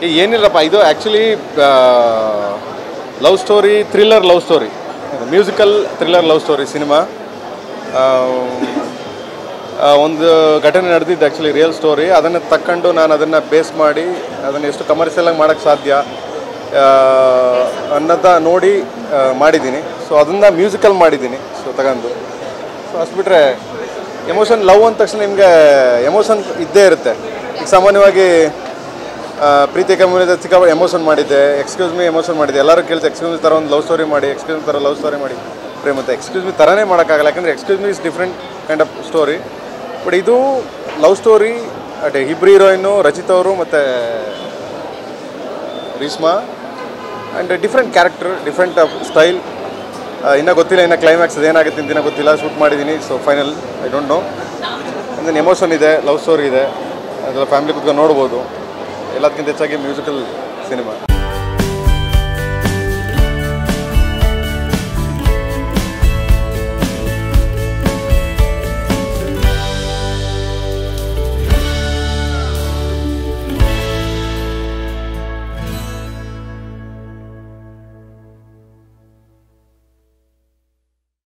ಏ, ಏನಿಲ್ಲಪ್ಪ ಇದು actually love story thriller love story musical thriller love story cinema ಒಂದು ಘಟನೆ ನಡೆದಿದ್ದು ಆ್ಯಕ್ಚುಲಿ ರಿಯಲ್ ಸ್ಟೋರಿ ಅದನ್ನು ತಕ್ಕೊಂಡು ನಾನು ಅದನ್ನು ಬೇಸ್ ಮಾಡಿ ಅದನ್ನು ಎಷ್ಟು ಕಮರ್ಷಿಯಲ್ ಆಗಿ ಮಾಡೋಕ್ಕೆ ಸಾಧ್ಯ ಆ, ಅನ್ನೋದ ನೋಡಿ ಆ, ಮಾಡಿದ್ದೀನಿ ಸೊ ಅದನ್ನು ಮ್ಯೂಸಿಕಲ್ ಮಾಡಿದ್ದೀನಿ ಸೊ ತಗೊಂಡು ಸೊ ಅಷ್ಟು ಬಿಟ್ಟರೆ ಎಮೋಷನ್ ಲವ್ ಅಂದ ತಕ್ಷಣ ನಿಮಗೆ ಎಮೋಷನ್ ಇದ್ದೇ ಇರುತ್ತೆ ಈಗ ಸಾಮಾನ್ಯವಾಗಿ ಆ, ಪ್ರೀತಿ ಕಮ್ಯುನಿದ ಚಿಕ್ಕ ಎಮೋಷನ್ ಮಾಡಿದ್ದೆ ಎಕ್ಸ್ಕ್ಯೂಸ್ ಮಿ ಎಮೋಷನ್ ಮಾಡಿದ್ದೆ ಎಲ್ಲರೂ ಕೇಳ್ತಾರೆ ಎಕ್ಸ್ಕ್ಯೂಸ್ ಮಿ ಥರ ಒಂದು ಲವ್ ಸ್ಟೋರಿ ಮಾಡಿ ಎಕ್ಸ್ಕ್ಯೂಸ್ ಮಿ ಥರ ಲವ್ ಸ್ಟೋರಿ ಮಾಡಿ ಪ್ರೇಮ ಅಂತ ಎಕ್ಸ್ಕ್ಯೂಸ್ ಮಿ ಥರನೇ ಮಾಡೋಕ್ಕಾಗಲ್ಲ ಯಾಕಂದರೆ excuse me is different kind of story but ಇದು ಲವ್ ಸ್ಟೋರಿ ಅಟ್ ಇಬ್ರು ಹೀರೋಯಿನ್ನು ರಚಿತ್ ಅವರು ಮತ್ತು Reeshma and different character different style ಇನ್ನೂ ಗೊತ್ತಿಲ್ಲ ಇನ್ನು ಕ್ಲೈಮ್ಯಾಕ್ಸ್ ಏನಾಗುತ್ತೆ ಅಂತ ಇನ್ನೂ ಗೊತ್ತಿಲ್ಲ ಶೂಟ್ ಮಾಡಿದ್ದೀನಿ so final I don't know ಅಂದರೆ ಎಮೋಷನ್ ಇದೆ ಲವ್ ಸ್ಟೋರಿ ಇದೆ ಅದೆಲ್ಲ ಫ್ಯಾಮಿಲಿ ಕುತ್ಕೊಂಡು ನೋಡ್ಬೋದು ಎಲ್ಲದಕ್ಕಿಂತ ಹೆಚ್ಚಾಗಿ ಮ್ಯೂಸಿಕಲ್ ಸಿನಿಮಾ